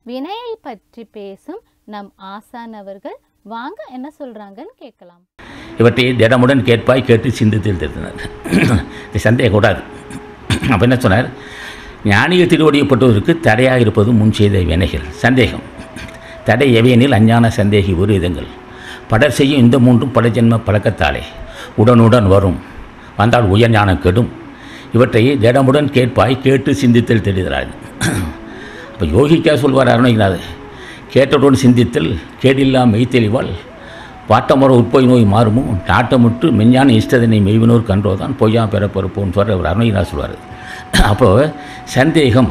வினையை பற்றி பேசும் நம் ஆசான் அவர்கள் வாங்க என்ன சொல்றாங்கன்னு கேட்கலாம் இவற்றை திடமுடன் கேட்பாய் கேட்டு சிந்தித்தில் திருத்தினார் இது சந்தேகக்கூடாது அப்போ என்ன சொன்னார் ஞானிகள் திருவடியப்பட்டவருக்கு தடையாக இருப்பது முன் செய்த வினைகள் சந்தேகம் தடை எவையெனில் அஞ்ஞான சந்தேகி ஒரு இதங்கள் படர் செய்யும் இந்த மூன்றும் பல ஜென்ம பழக்கத்தாலே உடனுடன் வரும் வந்தால் உயர் ஞானம் கெடும் இவற்றை திடமுடன் கேட்பாய் கேட்டு சிந்தித்தல் தெரிகிறார் அப்போ யோகிக்கா சொல்வார் அருணகிநாத் கேட்டவுடன் சிந்தித்தல் கேடில்லா மெய்த்தெளிவாள் வாட்டமுறை உட்பொய் நோய் மாறுமோ நாட்டமுற்று மெஞ்ஞான இஷ்டதனை மெய்வினோர் கன்றோதான் பொய்யா பெறப்பொறுப்போன்னு சொல்கிற ஒரு அருணகிநாத் சொல்வார் அப்போது சந்தேகம்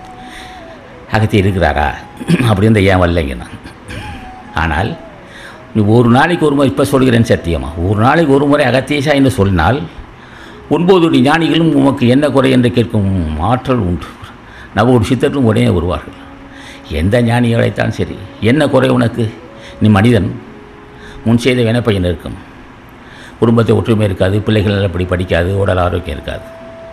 அகத்தி இருக்கிறாரா அப்படின்னு ஏன் வரலைங்க நான் ஆனால் நீ ஒரு நாளைக்கு ஒரு முறை இப்போ சொல்கிறேன் சத்தியமா ஒரு நாளைக்கு ஒரு முறை அகத்தீசா என்று சொன்னால் ஒன்பது ஞானிகளும் உமக்கு என்ன குறை என்று கேட்கும் ஆற்றல் உண்டு நவ ஒரு சித்தர்களும் உடனே வருவார்கள் எந்த ஞானி அழைத்தாலும் சரி என்ன குறை உனக்கு நீ மனிதன் முன் செய்த வினைப்பையன் இருக்கும் குடும்பத்தை ஒற்றுமை இருக்காது பிள்ளைகள் நல்லபடி படிக்காது உடல் ஆரோக்கியம் இருக்காது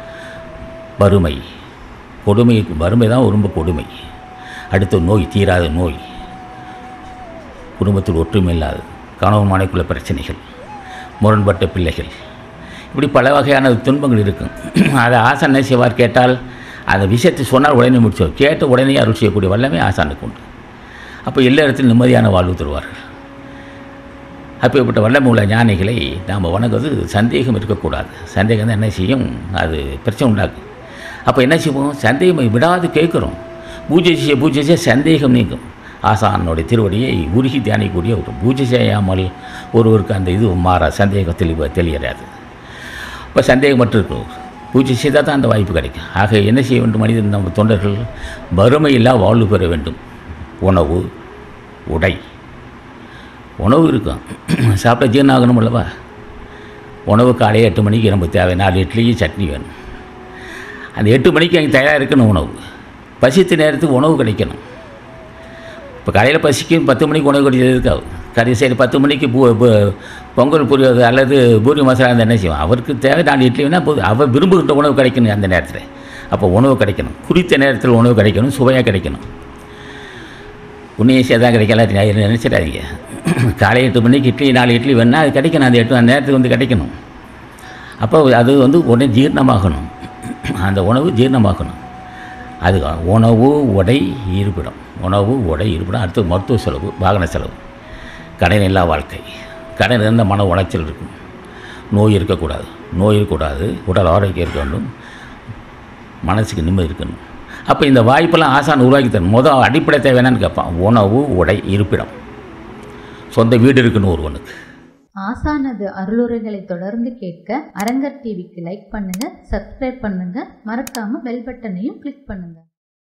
வறுமை கொடுமை வறுமை தான் ரொம்ப கொடுமை அடுத்து நோய் தீராத நோய் குடும்பத்தில் ஒற்றுமை இல்லாது கணவன் மனைக்குள்ள பிரச்சனைகள் முரண்பட்ட பிள்ளைகள் இப்படி பல வகையான துன்பங்கள் இருக்கும் அதை ஆசான் என்ன செய்வார் கேட்டால் அந்த விஷயத்தை சொன்னால் உடனே முடிச்சோம் கேட்ட உடனே அருள் செய்யக்கூடிய வல்லமே ஆசானுக்கு உண்டு அப்போ எல்லா இடத்திலும் நிம்மதியான வாழ்வு தருவார்கள் அப்பேற்பட்ட வல்லமை உள்ள ஞானிகளை நாம் வணங்குவது சந்தேகம் இருக்கக்கூடாது சந்தேகம் தான் என்ன செய்யும் அது பிரச்சனை உண்டாக்கும் அப்போ என்ன செய்வோம் சந்தேகம் விடாது கேட்குறோம் பூஜை செய்ய பூஜை செய்ய சந்தேகம் நீங்கும் ஆசானுடைய திருவடியை உருகி தியானிக்கக்கூடிய ஒரு பூஜை செய்யாமல் ஒருவருக்கு அந்த இது மாறா சந்தேகம் தெளிவ தெளியறாது இப்போ சந்தேகம் மட்டும் இருக்கும் பூஜை செய்தால் தான் அந்த வாய்ப்பு கிடைக்கும் ஆக என்ன செய்ய வேண்டும் மனிதன் நம்ம தொண்டர்கள் வறுமையில்லா வாழ்வு பெற வேண்டும் உணவு உடை உணவு இருக்கும் சாப்பிட்டா ஜீரணம் ஆகணும் அல்லவா உணவு காலையில் எட்டு மணிக்கு நமக்கு தேவை நாலு இட்லியும் சட்னி வேணும் அந்த எட்டு மணிக்கு அங்கே தயாராக இருக்கணும் உணவு பசித்த நேரத்துக்கு உணவு கிடைக்கணும் இப்போ காலையில் பசிக்கும் பத்து மணிக்கு உணவு கிடைச்சது இருக்காது கறி சரி பத்து மணிக்கு பூ பூ- பொங்கல் புரியாது அல்லது பூரி மசாலா இருந்தால் என்ன செய்வோம் அவருக்கு தேவை நாலு இட்லி வேணால் போதும் அவர் விரும்புகின்ற உணவு கிடைக்கணும் அந்த நேரத்தில் அப்போ உணவு கிடைக்கணும் குறித்த நேரத்தில் உணவு கிடைக்கணும் சுவையாக கிடைக்கணும் உன்னையும் தான் கிடைக்கல நினச்சிடாதீங்க காலை எட்டு மணிக்கு இட்லி நாலு இட்லி வேணால் அது கிடைக்கணும் அந்த எட்டு அந்த நேரத்துக்கு வந்து கிடைக்கணும் அப்போ அது வந்து உடனே ஜீரணமாகணும் அந்த உணவு ஜீரணமாகணும் அது உணவு உடை இருப்பிடம் உணவு உடை இருப்பிடம் அடுத்து மருத்துவ செலவு வாகன செலவு கடன் இல்லா வாழ்க்கை கடன் இருந்த மன உளைச்சல் இருக்கும் நோய் இருக்கக்கூடாது நோய் இருக்கக்கூடாது உடல் ஆரோக்கியம் இருக்க வேண்டும் மனசுக்கு நிம்மதி இருக்கணும் அப்போ இந்த வாய்ப்பெல்லாம் ஆசான் உருவாக்கி தரணும் முதல் அடிப்படை தேவை என்னன்னு கேட்பான் உணவு உடை இருப்பிடம் சொந்த வீடு இருக்கணும் ஒருவனுக்கு ஆசானது அருளுரைகளை தொடர்ந்து கேட்க அரங்கர் டிவிக்கு லைக் பண்ணுங்க சப்ஸ்கிரைப் பண்ணுங்க மறக்காம பெல் பட்டனையும் கிளிக் பண்ணுங்க